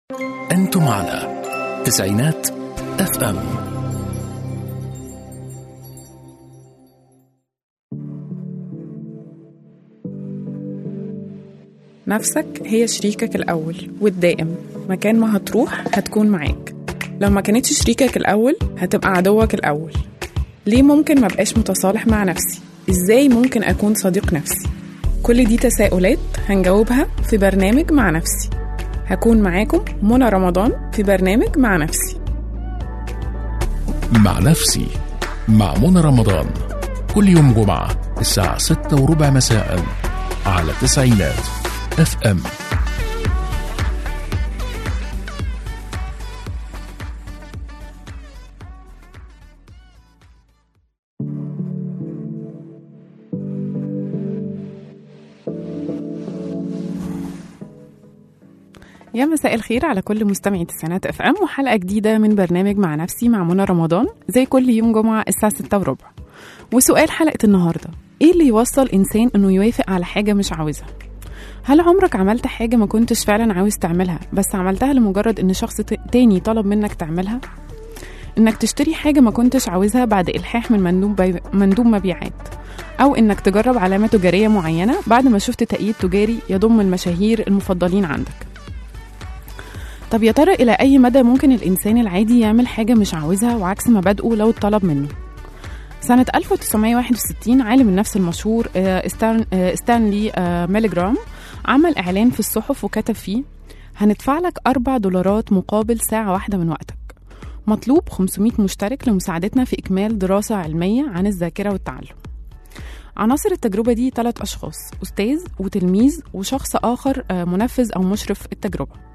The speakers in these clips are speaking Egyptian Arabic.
أنتم على تسعينات اف ام نفسك هي شريكك الأول والدائم مكان ما هتروح هتكون معاك لو ما كانتش شريكك الأول هتبقى عدوك الأول ليه ممكن ما بقاش متصالح مع نفسي؟ إزاي ممكن أكون صديق نفسي؟ كل دي تساؤلات هنجاوبها في برنامج مع نفسي هكون معاكم منى رمضان في برنامج مع نفسي مع نفسي مع منى رمضان كل يوم جمعة الساعة ستة وربع مساء على تسعينات اف ام يا مساء الخير على كل مستمعي تسعينات اف ام وحلقه جديده من برنامج مع نفسي مع منى رمضان زي كل يوم جمعه الساعه 6 وربع وسؤال حلقه النهارده ايه اللي يوصل انسان انه يوافق على حاجه مش عاوزها هل عمرك عملت حاجه ما كنتش فعلا عاوز تعملها بس عملتها لمجرد ان شخص ت- تاني طلب منك تعملها انك تشتري حاجه ما كنتش عاوزها بعد الحاح من مندوب بي... مندوب مبيعات او انك تجرب علامه تجاريه معينه بعد ما شفت تأييد تجاري يضم المشاهير المفضلين عندك طب يا ترى إلى أي مدى ممكن الإنسان العادي يعمل حاجة مش عاوزها وعكس مبادئه لو اتطلب منه؟ سنة 1961 عالم النفس المشهور آه، ستان آه، ستانلي آه، ميليجرام عمل إعلان في الصحف وكتب فيه هندفع لك أربع دولارات مقابل ساعة واحدة من وقتك مطلوب 500 مشترك لمساعدتنا في إكمال دراسة علمية عن الذاكرة والتعلم عناصر التجربة دي ثلاث أشخاص أستاذ وتلميذ وشخص آخر آه، منفذ أو مشرف التجربة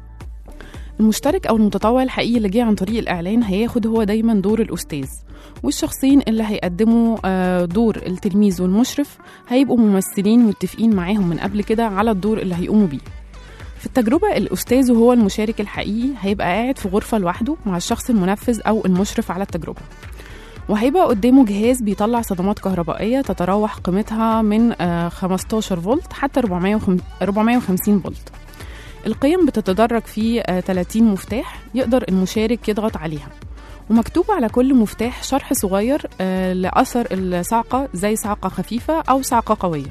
المشترك أو المتطوع الحقيقي اللي جه عن طريق الإعلان هياخد هو دايما دور الأستاذ والشخصين اللي هيقدموا آه، دور التلميذ والمشرف هيبقوا ممثلين متفقين معاهم من قبل كده على الدور اللي هيقوموا بيه في التجربة الأستاذ وهو المشارك الحقيقي هيبقى قاعد في غرفة لوحده مع الشخص المنفذ أو المشرف على التجربة وهيبقى قدامه جهاز بيطلع صدمات كهربائية تتراوح قيمتها من آه، 15 فولت حتى 450 فولت القيم بتتدرج في آه، 30 مفتاح يقدر المشارك يضغط عليها ومكتوب على كل مفتاح شرح صغير آه، لأثر الصعقة زي صعقة خفيفة أو صعقة قوية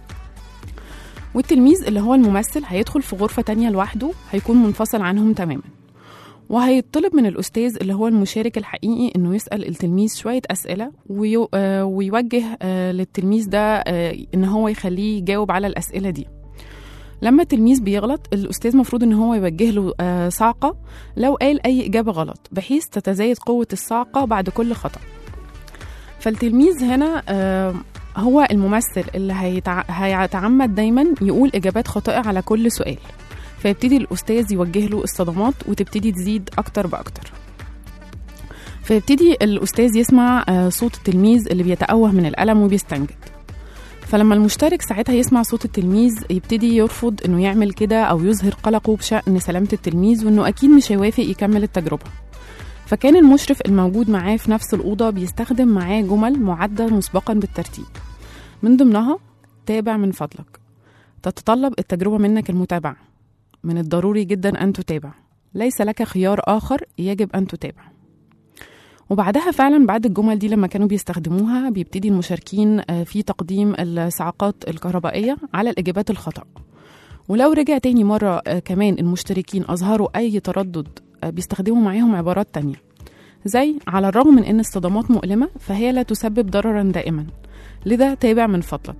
والتلميذ اللي هو الممثل هيدخل في غرفة تانية لوحده هيكون منفصل عنهم تماما وهيطلب من الأستاذ اللي هو المشارك الحقيقي إنه يسأل التلميذ شوية أسئلة ويو آه، ويوجه آه، للتلميذ ده آه، إن هو يخليه يجاوب على الأسئلة دي لما التلميذ بيغلط الأستاذ مفروض إن هو يوجه له آه، صعقة لو قال أي إجابة غلط بحيث تتزايد قوة الصعقة بعد كل خطأ فالتلميذ هنا آه، هو الممثل اللي هيتع... هيتعمد دايما يقول إجابات خاطئة على كل سؤال فيبتدي الأستاذ يوجه له الصدمات وتبتدي تزيد أكتر بأكتر فيبتدي الأستاذ يسمع آه، صوت التلميذ اللي بيتأوه من الألم وبيستنجد فلما المشترك ساعتها يسمع صوت التلميذ يبتدي يرفض انه يعمل كده او يظهر قلقه بشأن سلامة التلميذ وانه اكيد مش هيوافق يكمل التجربة فكان المشرف الموجود معاه في نفس الأوضة بيستخدم معاه جمل معدة مسبقا بالترتيب من ضمنها تابع من فضلك تتطلب التجربة منك المتابعة من الضروري جدا أن تتابع ليس لك خيار آخر يجب أن تتابع وبعدها فعلا بعد الجمل دي لما كانوا بيستخدموها بيبتدي المشاركين آه، في تقديم الصعقات الكهربائية على الإجابات الخطأ ولو رجع تاني مرة آه، كمان المشتركين أظهروا أي تردد آه، بيستخدموا معاهم عبارات تانية زي على الرغم من أن الصدمات مؤلمة فهي لا تسبب ضررا دائما لذا تابع من فضلك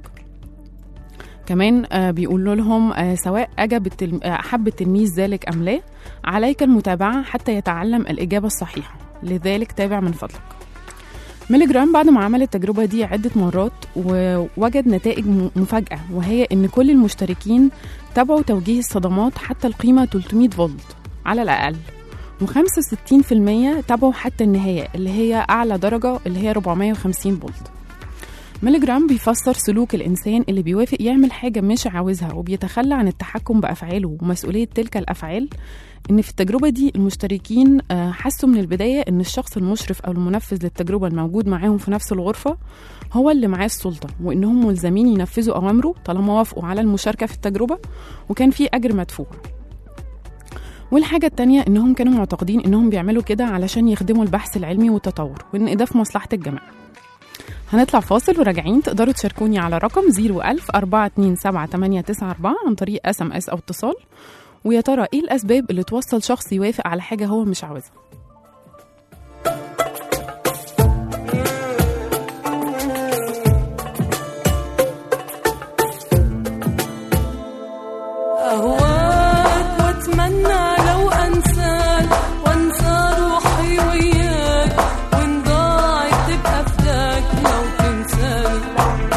كمان آه، بيقولوا لهم آه، سواء أجب التلم... آه، أحب التلميذ ذلك أم لا عليك المتابعة حتى يتعلم الإجابة الصحيحة لذلك تابع من فضلك ميلي جرام بعد ما عمل التجربة دي عدة مرات ووجد نتائج م- مفاجئة وهي إن كل المشتركين تابعوا توجيه الصدمات حتى القيمة 300 فولت على الأقل و65% تابعوا حتى النهاية اللي هي أعلى درجة اللي هي 450 فولت ميلي جرام بيفسر سلوك الإنسان اللي بيوافق يعمل حاجة مش عاوزها وبيتخلى عن التحكم بأفعاله ومسؤولية تلك الأفعال إن في التجربة دي المشتركين آه، حسوا من البداية إن الشخص المشرف أو المنفذ للتجربة الموجود معاهم في نفس الغرفة هو اللي معاه السلطة وإنهم ملزمين ينفذوا أوامره طالما وافقوا على المشاركة في التجربة وكان في أجر مدفوع والحاجة التانية إنهم كانوا معتقدين إنهم بيعملوا كده علشان يخدموا البحث العلمي والتطور وإن ده في مصلحة الجميع هنطلع فاصل وراجعين تقدروا تشاركوني على رقم 01000 427 عن طريق اس ام اس او اتصال ويا ترى ايه الاسباب اللي توصل شخص يوافق على حاجه هو مش عاوزها أهواك وأتمنى لو أنساك وأنسى روحي وياك وإن ضاعت تبقى فداك لو تنساني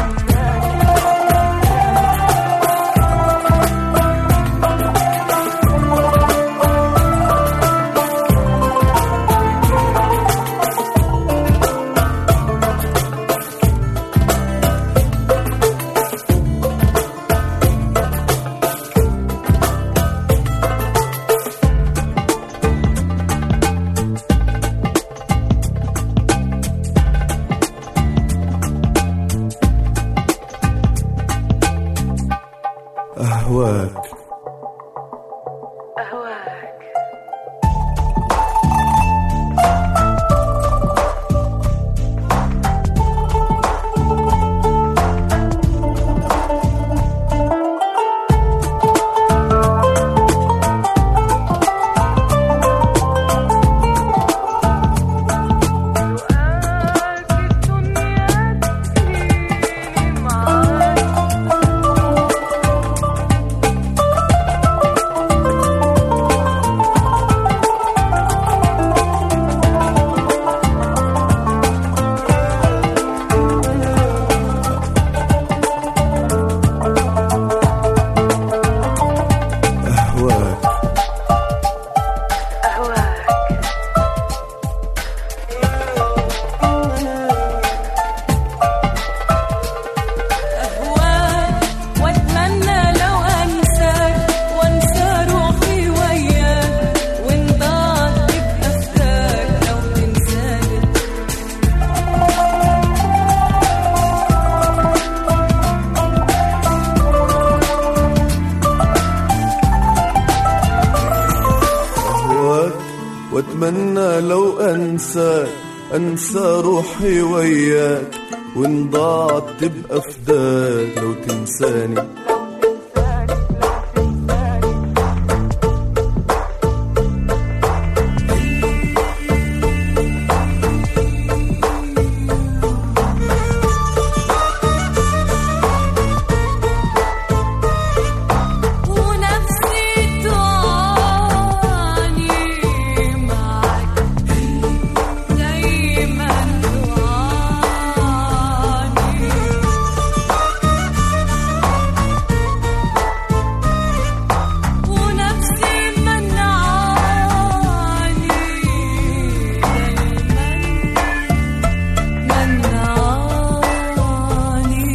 أهواك أهواك أهواك وأتمنى لو أنساك وأنسى روحي وياك وإن ضاعت تبقى فداك لو تنساني أهواك وأتمنى لو أنساك أنسى روحي وياك وإن ضاعت تبقى فداك لو تنساني ونفسي تعاني معك دايما تعاني ونفسي منعاني دايما منعاني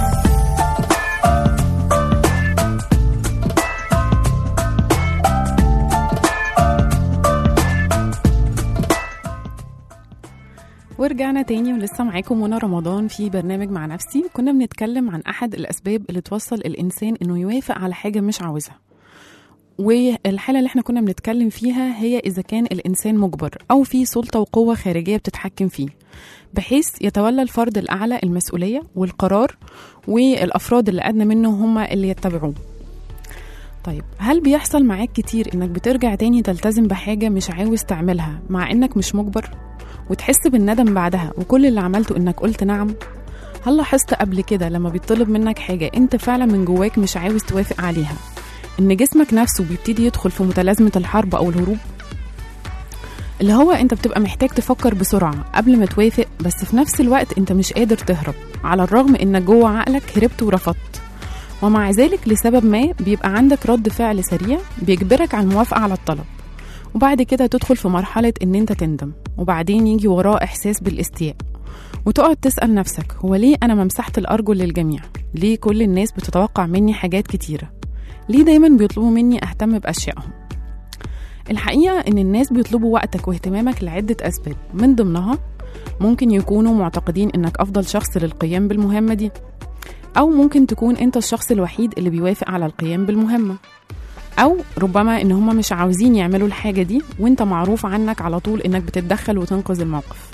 ورجعنا تاني ولسه معاكم منى رمضان في برنامج مع نفسي كنا بنتكلم عن أحد الأسباب اللي توصل الإنسان إنه يوافق على حاجة مش عاوزها والحالة اللي احنا كنا بنتكلم فيها هي إذا كان الإنسان مجبر أو في سلطة وقوة خارجية بتتحكم فيه بحيث يتولى الفرد الأعلى المسؤولية والقرار والأفراد اللي أدنى منه هم اللي يتبعوه طيب هل بيحصل معاك كتير إنك بترجع تاني تلتزم بحاجة مش عاوز تعملها مع إنك مش مجبر وتحس بالندم بعدها وكل اللي عملته إنك قلت نعم هل لاحظت قبل كده لما بيطلب منك حاجة انت فعلا من جواك مش عاوز توافق عليها ان جسمك نفسه بيبتدي يدخل في متلازمة الحرب او الهروب اللي هو انت بتبقى محتاج تفكر بسرعة قبل ما توافق بس في نفس الوقت انت مش قادر تهرب على الرغم انك جوه عقلك هربت ورفضت ومع ذلك لسبب ما بيبقى عندك رد فعل سريع بيجبرك على الموافقة على الطلب وبعد كده تدخل في مرحلة ان انت تندم وبعدين يجي وراه احساس بالاستياء وتقعد تسأل نفسك هو ليه أنا ما مسحت الأرجل للجميع؟ ليه كل الناس بتتوقع مني حاجات كتيرة؟ ليه دايما بيطلبوا مني أهتم بأشيائهم؟ الحقيقة إن الناس بيطلبوا وقتك واهتمامك لعدة أسباب من ضمنها ممكن يكونوا معتقدين إنك أفضل شخص للقيام بالمهمة دي أو ممكن تكون أنت الشخص الوحيد اللي بيوافق على القيام بالمهمة أو ربما إن هما مش عاوزين يعملوا الحاجة دي وإنت معروف عنك على طول إنك بتتدخل وتنقذ الموقف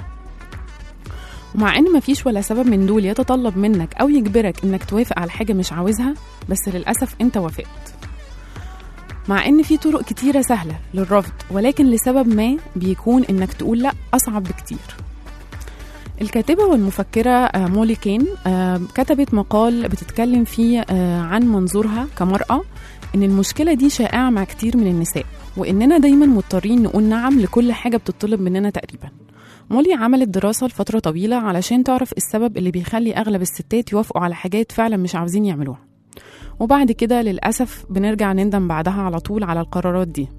ومع إن مفيش ولا سبب من دول يتطلب منك أو يجبرك إنك توافق على حاجة مش عاوزها بس للأسف إنت وافقت مع إن في طرق كتيرة سهلة للرفض ولكن لسبب ما بيكون إنك تقول لأ أصعب بكتير الكاتبة والمفكرة آه، مولي كين آه، كتبت مقال بتتكلم فيه آه، عن منظورها كمرأة إن المشكلة دي شائعة مع كتير من النساء وإننا دايما مضطرين نقول نعم لكل حاجة بتطلب مننا تقريبا مولي عملت دراسة لفترة طويلة علشان تعرف السبب اللي بيخلي أغلب الستات يوافقوا على حاجات فعلا مش عاوزين يعملوها وبعد كده للأسف بنرجع نندم بعدها على طول على القرارات دي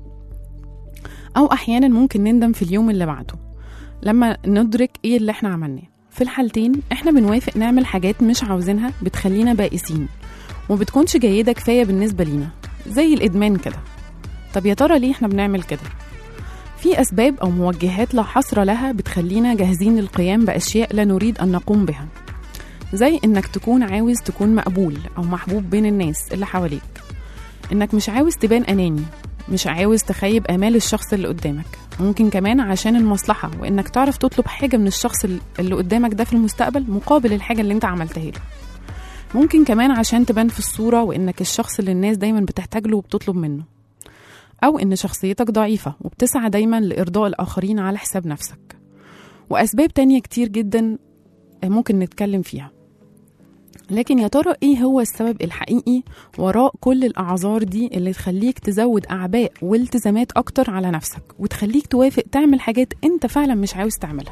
أو أحيانا ممكن نندم في اليوم اللي بعده لما ندرك إيه اللي إحنا عملناه في الحالتين إحنا بنوافق نعمل حاجات مش عاوزينها بتخلينا بائسين ومبتكونش جيدة كفاية بالنسبة لينا زي الإدمان كده طب يا ترى ليه إحنا بنعمل كده؟ في أسباب أو موجهات لا حصر لها بتخلينا جاهزين للقيام بأشياء لا نريد أن نقوم بها زي إنك تكون عاوز تكون مقبول أو محبوب بين الناس اللي حواليك إنك مش عاوز تبان أناني مش عاوز تخيب آمال الشخص اللي قدامك ممكن كمان عشان المصلحة وإنك تعرف تطلب حاجة من الشخص اللي قدامك ده في المستقبل مقابل الحاجة اللي أنت عملتها له ممكن كمان عشان تبان في الصورة وإنك الشخص اللي الناس دايما بتحتاج له وبتطلب منه أو إن شخصيتك ضعيفة وبتسعى دايما لإرضاء الآخرين على حساب نفسك وأسباب تانية كتير جدا ممكن نتكلم فيها لكن يا ترى ايه هو السبب الحقيقي وراء كل الاعذار دي اللي تخليك تزود اعباء والتزامات اكتر على نفسك وتخليك توافق تعمل حاجات انت فعلا مش عاوز تعملها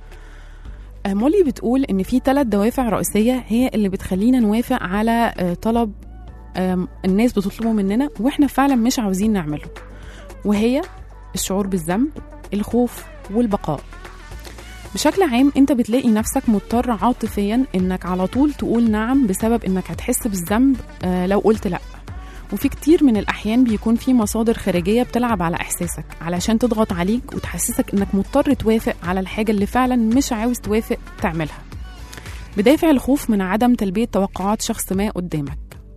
آه، مولي بتقول ان في ثلاث دوافع رئيسيه هي اللي بتخلينا نوافق على آه، طلب آم، الناس بتطلبه مننا واحنا فعلا مش عاوزين نعمله وهي الشعور بالذنب الخوف والبقاء بشكل عام انت بتلاقي نفسك مضطر عاطفيا انك على طول تقول نعم بسبب انك هتحس بالذنب آه، لو قلت لا وفي كتير من الأحيان بيكون في مصادر خارجية بتلعب على إحساسك علشان تضغط عليك وتحسسك إنك مضطر توافق على الحاجة اللي فعلا مش عاوز توافق تعملها بدافع الخوف من عدم تلبية توقعات شخص ما قدامك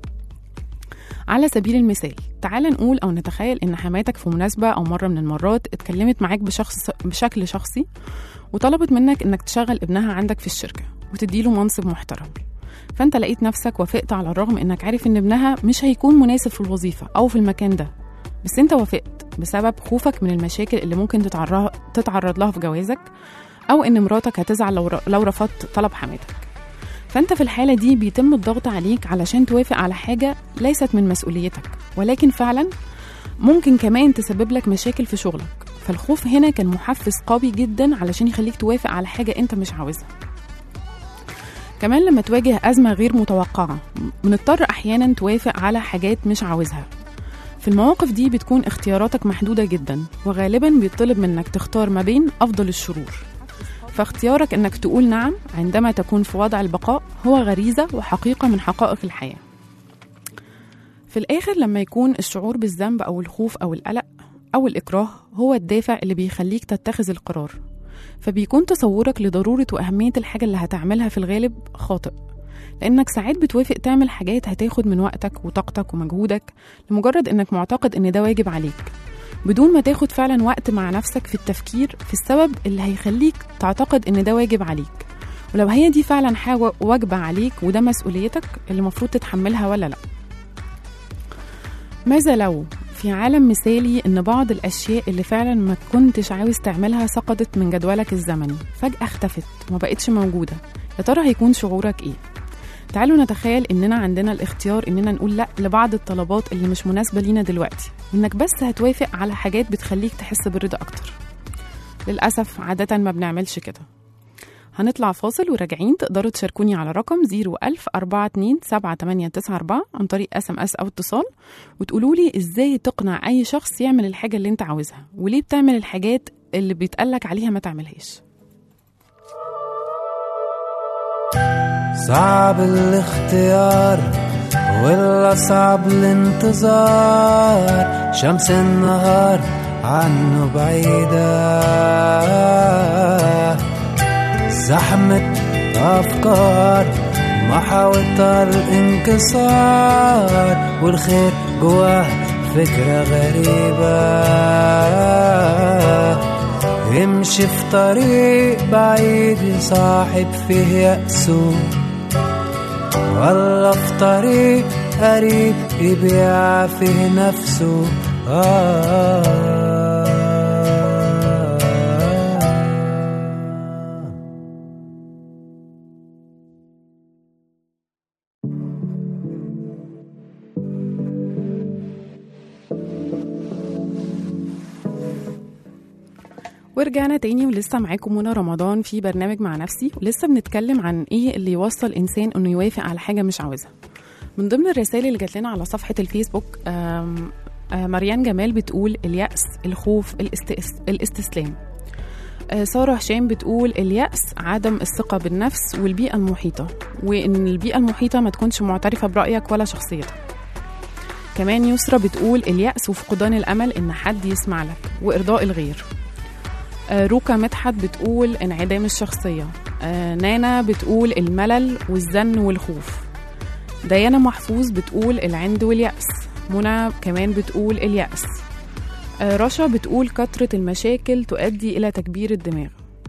على سبيل المثال تعال نقول أو نتخيل إن حماتك في مناسبة أو مرة من المرات اتكلمت معاك بشخص بشكل شخصي وطلبت منك إنك تشغل ابنها عندك في الشركة وتديله منصب محترم فانت لقيت نفسك وافقت على الرغم انك عارف ان ابنها مش هيكون مناسب في الوظيفه او في المكان ده بس انت وافقت بسبب خوفك من المشاكل اللي ممكن تتعرض تتعرض لها في جوازك او ان مراتك هتزعل لو لو رفضت طلب حماتك فانت في الحاله دي بيتم الضغط عليك علشان توافق على حاجه ليست من مسؤوليتك ولكن فعلا ممكن كمان تسبب لك مشاكل في شغلك فالخوف هنا كان محفز قوي جدا علشان يخليك توافق على حاجه انت مش عاوزها كمان لما تواجه أزمة غير متوقعة بنضطر أحيانا توافق على حاجات مش عاوزها في المواقف دي بتكون اختياراتك محدودة جدا وغالبا بيطلب منك تختار ما بين أفضل الشرور فاختيارك أنك تقول نعم عندما تكون في وضع البقاء هو غريزة وحقيقة من حقائق الحياة في الآخر لما يكون الشعور بالذنب أو الخوف أو القلق أو الإكراه هو الدافع اللي بيخليك تتخذ القرار فبيكون تصورك لضرورة وأهمية الحاجة اللي هتعملها في الغالب خاطئ لأنك ساعات بتوافق تعمل حاجات هتاخد من وقتك وطاقتك ومجهودك لمجرد إنك معتقد إن ده واجب عليك بدون ما تاخد فعلا وقت مع نفسك في التفكير في السبب اللي هيخليك تعتقد إن ده واجب عليك ولو هي دي فعلا حاجة واجبة عليك وده مسؤوليتك اللي المفروض تتحملها ولا لأ ماذا لو في عالم مثالي ان بعض الاشياء اللي فعلا ما كنتش عاوز تعملها سقطت من جدولك الزمني فجاه اختفت وما بقتش موجوده يا ترى هيكون شعورك ايه تعالوا نتخيل اننا عندنا الاختيار اننا نقول لا لبعض الطلبات اللي مش مناسبه لينا دلوقتي وانك بس هتوافق على حاجات بتخليك تحس بالرضا اكتر للاسف عاده ما بنعملش كده هنطلع فاصل وراجعين تقدروا تشاركوني على رقم 01000 42 7894 عن طريق اس ام اس او اتصال وتقولوا لي ازاي تقنع اي شخص يعمل الحاجه اللي انت عاوزها وليه بتعمل الحاجات اللي بيتقالك عليها ما تعملهاش صعب الاختيار ولا صعب الانتظار شمس النهار عنه بعيدة زحمة أفكار محاولة الانكسار والخير جواه فكرة غريبة يمشي في طريق بعيد يصاحب فيه يأسه ولا في طريق قريب يبيع فيه نفسه آه ورجعنا تاني ولسه معاكم منى رمضان في برنامج مع نفسي ولسه بنتكلم عن ايه اللي يوصل انسان انه يوافق على حاجه مش عاوزها من ضمن الرسائل اللي جات لنا على صفحه الفيسبوك آم، آه، مريان جمال بتقول اليأس الخوف الاستس... الاستسلام آه، سارة هشام بتقول اليأس عدم الثقة بالنفس والبيئة المحيطة وإن البيئة المحيطة ما تكونش معترفة برأيك ولا شخصيتك كمان يسرى بتقول اليأس وفقدان الأمل إن حد يسمع لك وإرضاء الغير آه، روكا مدحت بتقول انعدام الشخصية آه، نانا بتقول الملل والزن والخوف ديانا محفوظ بتقول العند واليأس منى كمان بتقول اليأس آه، رشا بتقول كثرة المشاكل تؤدي إلى تكبير الدماغ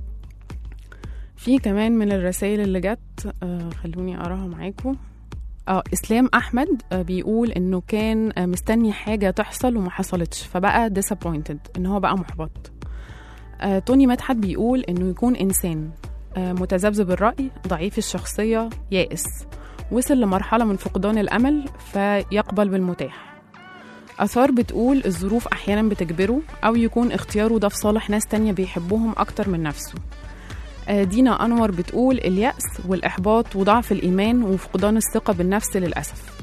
في كمان من الرسائل اللي جت آه، خلوني أراها معاكم اه اسلام احمد آه، بيقول انه كان آه، مستني حاجه تحصل وما حصلتش فبقى disappointed ان هو بقى محبط آه، توني مدحت بيقول انه يكون انسان آه، متذبذب الراي ضعيف الشخصيه يائس وصل لمرحله من فقدان الامل فيقبل بالمتاح اثار بتقول الظروف احيانا بتجبره او يكون اختياره ده في صالح ناس تانية بيحبهم اكتر من نفسه آه، دينا انور بتقول الياس والاحباط وضعف الايمان وفقدان الثقه بالنفس للاسف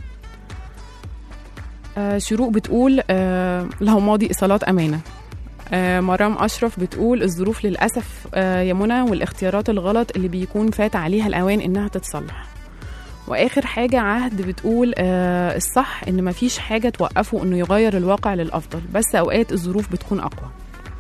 آه، شروق بتقول آه، له ماضي ايصالات امانه آه، مرام أشرف بتقول الظروف للأسف آه، يا منى والاختيارات الغلط اللي بيكون فات عليها الأوان إنها تتصلح وآخر حاجة عهد بتقول آه، الصح إن مفيش حاجة توقفه إنه يغير الواقع للأفضل بس أوقات الظروف بتكون أقوى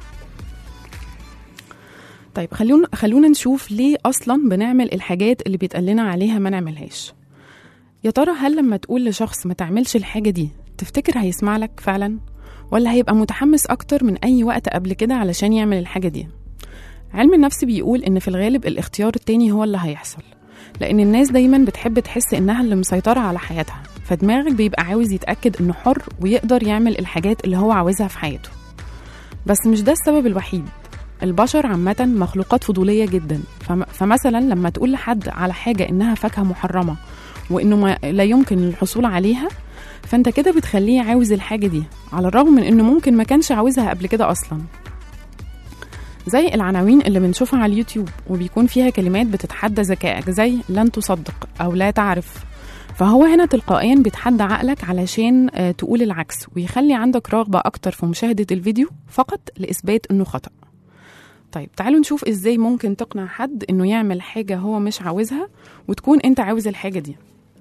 طيب خلونا خلونا نشوف ليه أصلا بنعمل الحاجات اللي بيتقال لنا عليها ما نعملهاش يا ترى هل لما تقول لشخص ما تعملش الحاجة دي تفتكر هيسمع لك فعلا ولا هيبقى متحمس أكتر من أي وقت قبل كده علشان يعمل الحاجة دي علم النفس بيقول إن في الغالب الاختيار التاني هو اللي هيحصل لأن الناس دايما بتحب تحس إنها اللي مسيطرة على حياتها فدماغك بيبقى عاوز يتأكد إنه حر ويقدر يعمل الحاجات اللي هو عاوزها في حياته بس مش ده السبب الوحيد البشر عامة مخلوقات فضولية جدا فم- فمثلا لما تقول لحد على حاجة إنها فاكهة محرمة وإنه ما لا يمكن الحصول عليها فانت كده بتخليه عاوز الحاجة دي على الرغم من انه ممكن ما كانش عاوزها قبل كده اصلا زي العناوين اللي بنشوفها على اليوتيوب وبيكون فيها كلمات بتتحدى ذكائك زي لن تصدق او لا تعرف فهو هنا تلقائيا بيتحدى عقلك علشان آه، تقول العكس ويخلي عندك رغبة أكتر في مشاهدة الفيديو فقط لإثبات إنه خطأ طيب تعالوا نشوف إزاي ممكن تقنع حد إنه يعمل حاجة هو مش عاوزها وتكون أنت عاوز الحاجة دي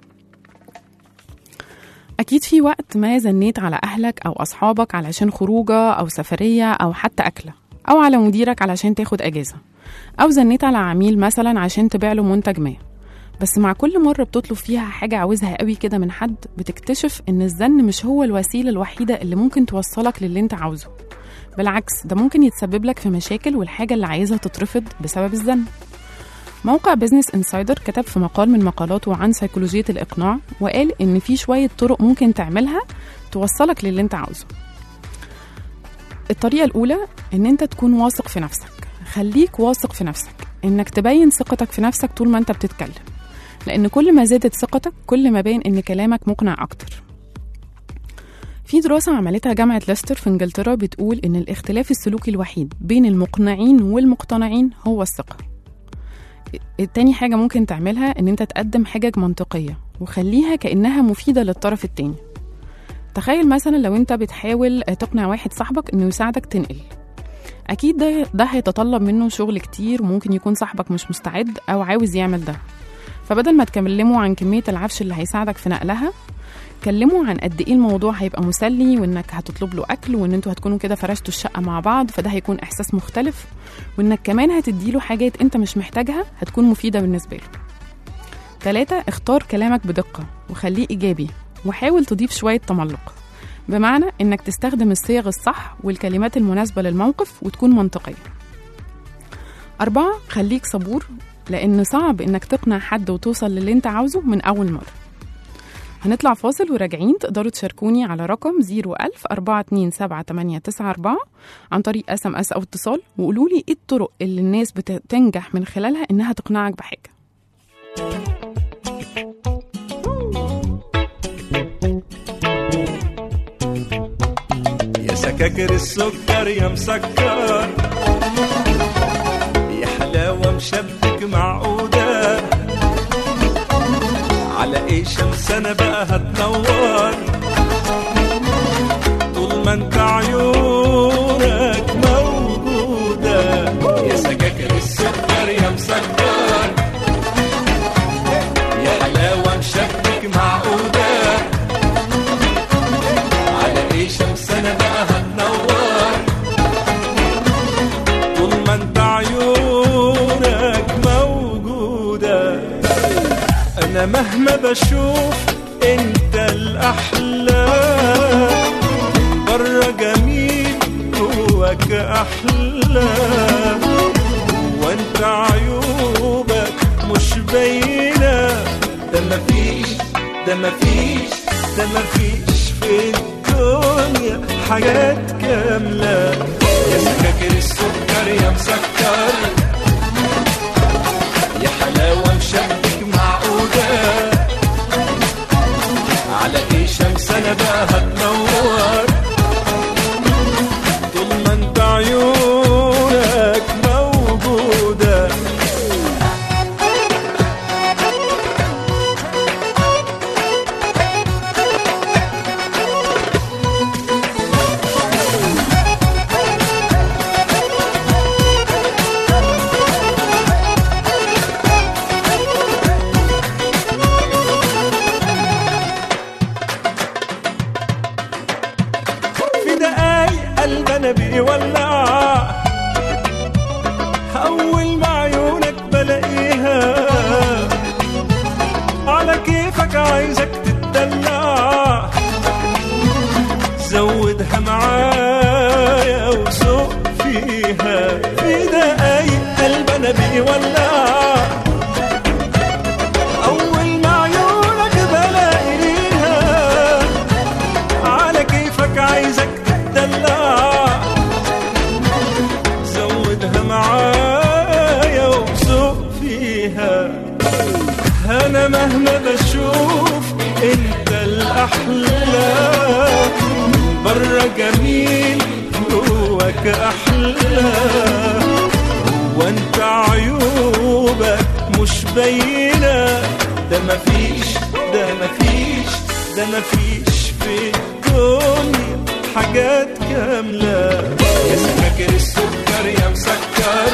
أكيد في وقت ما زنيت على أهلك أو أصحابك علشان خروجة أو سفرية أو حتى أكلة أو على مديرك علشان تاخد أجازة أو زنيت على عميل مثلا عشان تبيع له منتج ما بس مع كل مرة بتطلب فيها حاجة عاوزها قوي كده من حد بتكتشف إن الزن مش هو الوسيلة الوحيدة اللي ممكن توصلك للي أنت عاوزه بالعكس ده ممكن يتسبب لك في مشاكل والحاجة اللي عايزها تترفض بسبب الزن موقع بيزنس انسايدر كتب في مقال من مقالاته عن سيكولوجية الإقناع وقال إن في شوية طرق ممكن تعملها توصلك للي أنت عاوزه الطريقة الأولى إن أنت تكون واثق في نفسك خليك واثق في نفسك إنك تبين ثقتك في نفسك طول ما أنت بتتكلم لأن كل ما زادت ثقتك كل ما باين إن كلامك مقنع أكتر في دراسة عملتها جامعة ليستر في انجلترا بتقول إن الاختلاف السلوكي الوحيد بين المقنعين والمقتنعين هو الثقة التاني حاجة ممكن تعملها إن أنت تقدم حجج منطقية وخليها كأنها مفيدة للطرف التاني تخيل مثلا لو أنت بتحاول تقنع واحد صاحبك إنه يساعدك تنقل أكيد ده ده هيتطلب منه شغل كتير وممكن يكون صاحبك مش مستعد أو عاوز يعمل ده فبدل ما تكلمه عن كمية العفش اللي هيساعدك في نقلها كلمه عن قد ايه الموضوع هيبقى مسلي وانك هتطلب له اكل وان انتوا هتكونوا كده فرشتوا الشقه مع بعض فده هيكون احساس مختلف وانك كمان هتديله حاجات انت مش محتاجها هتكون مفيده بالنسبه له تلاتة اختار كلامك بدقة وخليه إيجابي وحاول تضيف شوية تملق بمعنى إنك تستخدم الصيغ الصح والكلمات المناسبة للموقف وتكون منطقية أربعة خليك صبور لأن صعب إنك تقنع حد وتوصل للي أنت عاوزه من أول مرة هنطلع فاصل وراجعين تقدروا تشاركوني على رقم 01000 427 عن طريق اس ام اس او اتصال وقولوا لي ايه الطرق اللي الناس بتنجح من خلالها انها تقنعك بحاجه يا سكاكر السكر يا مسكر يا حلاوة مشبك معقودة على ايه شمس انا بقى هتنور طول ما انت عيونك موجودة يا سكاكر السكر يا مسكر يا حلاوة مشبك معقودة على ايه شمس انا بقى هتنور طول ما انت عيونك موجودة انا مهما بشوف انت الاحلى بره جميل جواك احلى وانت عيوبك مش باينه ده مفيش ده مفيش ده مفيش في الدنيا حاجات كامله يا سكاكر السكر يا مسكر يا حلاوه مشبك معقوده على ايه شمس انا بقى هتنور طول ما انت عيونك موجوده في دقايق قلب انا بيولع اول ما عيونك بلاقيها على كيفك عايزك تتدلع زودها معايا وسوق فيها في دقايق قلب انا بيولع اول ما عيونك بلاقيها على كيفك عايزك تتدلع زودها معايا وسوق فيها انا مهما بشوف انت الاحلى بره جميل جواك احلى وانت عيوبك مش باينه ده مفيش ده مفيش ده مفيش في الدنيا حاجات كامله يا سكاكر السكر يا مسكر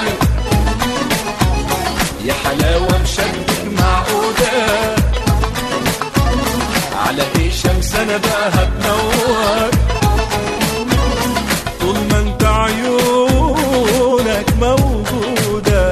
يا حلاوه مشبك معقوده على ايه شمس انا بقى هتنور طول ما انت عيونك موجوده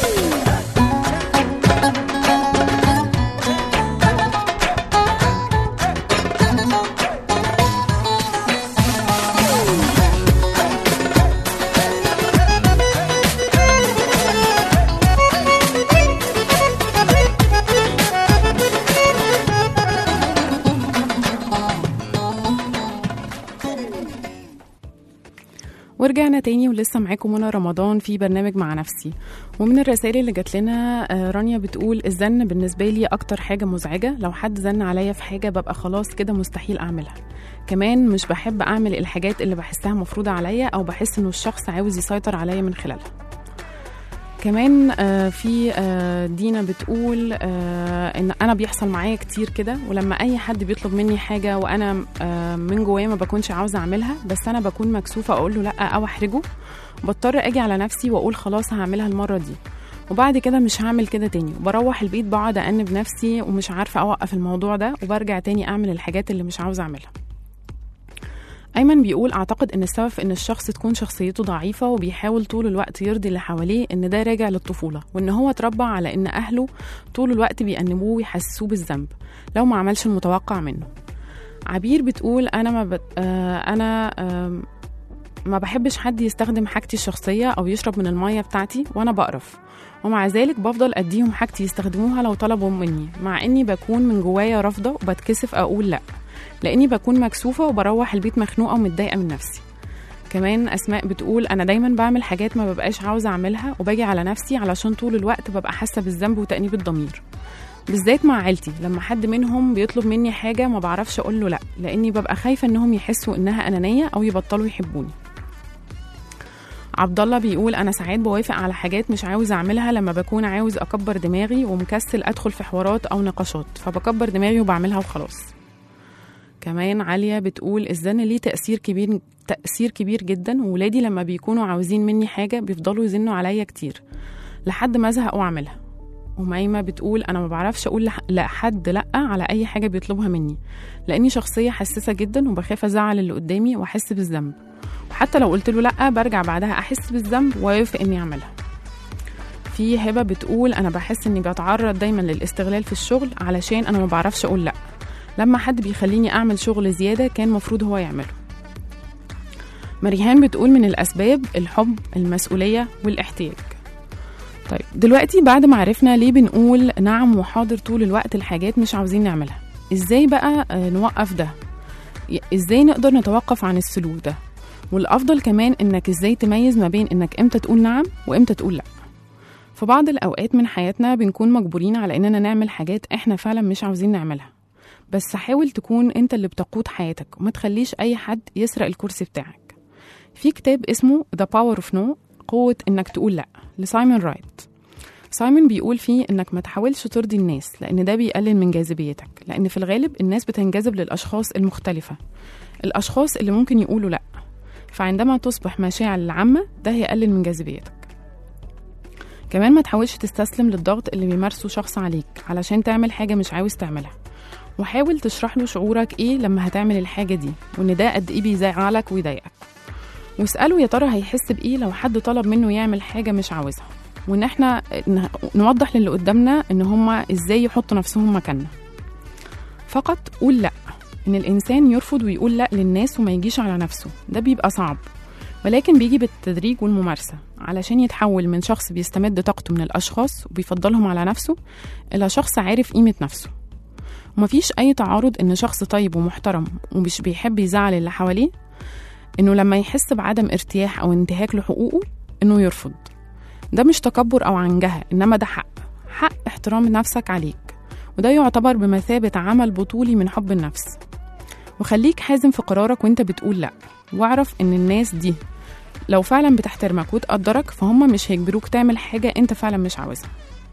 ورجعنا تاني ولسه معاكم منى رمضان في برنامج مع نفسي ومن الرسائل اللي جات لنا آه، رانيا بتقول الزن بالنسبة لي أكتر حاجة مزعجة لو حد زن عليا في حاجة ببقى خلاص كده مستحيل أعملها كمان مش بحب أعمل الحاجات اللي بحسها مفروضة عليا أو بحس إنه الشخص عاوز يسيطر عليا من خلالها كمان آه، في آه، دينا بتقول آه، ان انا بيحصل معايا كتير كده ولما اي حد بيطلب مني حاجه وانا آه، من جوايا ما بكونش عاوزه اعملها بس انا بكون مكسوفه اقول له لا او احرجه بضطر اجي على نفسي واقول خلاص هعملها المره دي وبعد كده مش هعمل كده تاني وبروح البيت بقعد أأنب نفسي ومش عارفة أوقف الموضوع ده وبرجع تاني أعمل الحاجات اللي مش عاوزة أعملها أيمن بيقول أعتقد إن السبب في إن الشخص تكون شخصيته ضعيفة وبيحاول طول الوقت يرضي اللي حواليه إن ده راجع للطفولة وإن هو اتربى على إن أهله طول الوقت بيأنبوه ويحسسوه بالذنب لو ما عملش المتوقع منه عبير بتقول انا ما بت... آه انا آم، ما بحبش حد يستخدم حاجتي الشخصيه او يشرب من الميه بتاعتي وانا بقرف ومع ذلك بفضل اديهم حاجتي يستخدموها لو طلبوا مني مع اني بكون من جوايا رافضه وبتكسف اقول لا لاني بكون مكسوفه وبروح البيت مخنوقه ومتضايقه من نفسي كمان اسماء بتقول انا دايما بعمل حاجات ما ببقاش عاوزه اعملها وباجي على نفسي علشان طول الوقت ببقى حاسه بالذنب وتانيب الضمير بالذات مع عيلتي لما حد منهم بيطلب مني حاجه ما بعرفش اقول له لا لاني ببقى خايفه انهم يحسوا انها انانيه او يبطلوا يحبوني عبد الله بيقول انا ساعات بوافق على حاجات مش عاوز اعملها لما بكون عاوز اكبر دماغي ومكسل ادخل في حوارات او نقاشات فبكبر دماغي وبعملها وخلاص كمان عالية بتقول الزن ليه تأثير كبير تأثير كبير جدا وولادي لما بيكونوا عاوزين مني حاجة بيفضلوا يزنوا عليا كتير لحد ما ازهق واعملها وميمة بتقول أنا ما بعرفش أقول لح- لحد لأ على أي حاجة بيطلبها مني لأني شخصية حساسة جدا وبخاف أزعل اللي قدامي وأحس بالذنب وحتى لو قلت له لأ برجع بعدها أحس بالذنب وأوافق إني أعملها في هبة بتقول أنا بحس إني بتعرض دايما للاستغلال في الشغل علشان أنا ما بعرفش أقول لأ لما حد بيخليني أعمل شغل زيادة كان مفروض هو يعمله مريهان بتقول من الأسباب الحب المسؤولية والاحتياج طيب دلوقتي بعد ما عرفنا ليه بنقول نعم وحاضر طول الوقت الحاجات مش عاوزين نعملها ازاي بقى آه، نوقف ده ي- ازاي نقدر نتوقف عن السلوك ده والافضل كمان انك ازاي تميز ما بين انك امتى تقول نعم وامتى تقول لا في بعض الاوقات من حياتنا بنكون مجبورين على اننا نعمل حاجات احنا فعلا مش عاوزين نعملها بس حاول تكون انت اللي بتقود حياتك وما تخليش اي حد يسرق الكرسي بتاعك في كتاب اسمه The Power of No قوة انك تقول لا لسايمون رايت سايمون بيقول فيه انك ما تحاولش ترضي الناس لان ده بيقلل من جاذبيتك لان في الغالب الناس بتنجذب للاشخاص المختلفة الاشخاص اللي ممكن يقولوا لا فعندما تصبح مشاعر العامة ده هيقلل من جاذبيتك كمان ما تحاولش تستسلم للضغط اللي بيمارسه شخص عليك علشان تعمل حاجة مش عاوز تعملها وحاول تشرح له شعورك ايه لما هتعمل الحاجة دي وان ده قد ايه بيزعلك ويضايقك واسأله يا ترى هيحس بإيه لو حد طلب منه يعمل حاجة مش عاوزها وإن إحنا ن- نوضح للي قدامنا إن هما إزاي يحطوا نفسهم مكاننا فقط قول لأ إن الإنسان يرفض ويقول لأ للناس وما يجيش على نفسه ده بيبقى صعب ولكن بيجي بالتدريج والممارسة علشان يتحول من شخص بيستمد طاقته من الأشخاص وبيفضلهم على نفسه إلى شخص عارف قيمة نفسه ومفيش أي تعارض إن شخص طيب ومحترم ومش بيحب يزعل اللي حواليه إنه لما يحس بعدم ارتياح أو انتهاك لحقوقه إنه يرفض ده مش تكبر أو عنجهة إنما ده حق حق احترام نفسك عليك وده يعتبر بمثابة عمل بطولي من حب النفس وخليك حازم في قرارك وانت بتقول لأ واعرف إن الناس دي لو فعلا بتحترمك وتقدرك فهم مش هيجبروك تعمل حاجة انت فعلا مش عاوزها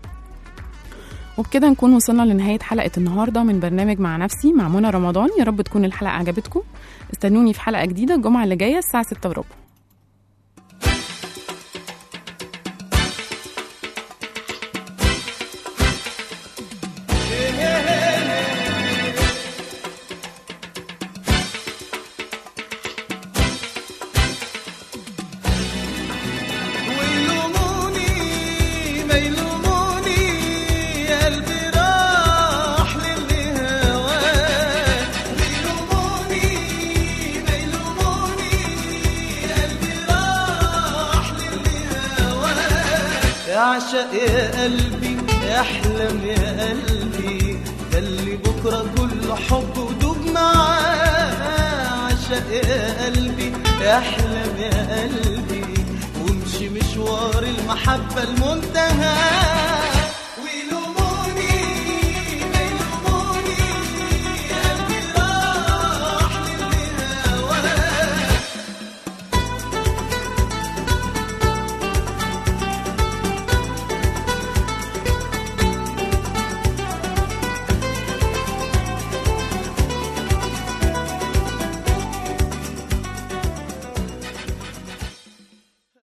وبكده نكون وصلنا لنهاية حلقة النهاردة من برنامج مع نفسي مع منى رمضان يا رب تكون الحلقة عجبتكم استنوني في حلقة جديدة الجمعة اللي جاية الساعة 6 وربع ويلوموني ما يلوموني قلبي راح للي هواه ويلوموني ما يلوموني قلبي راح للي هواه يعشق يا قلبي يحلم يا قلبي ده اللي بكره كله حب ودوب معاه عشق يا قلبي يحلم يا قلبي وامشي مشوار المحبة المنتهى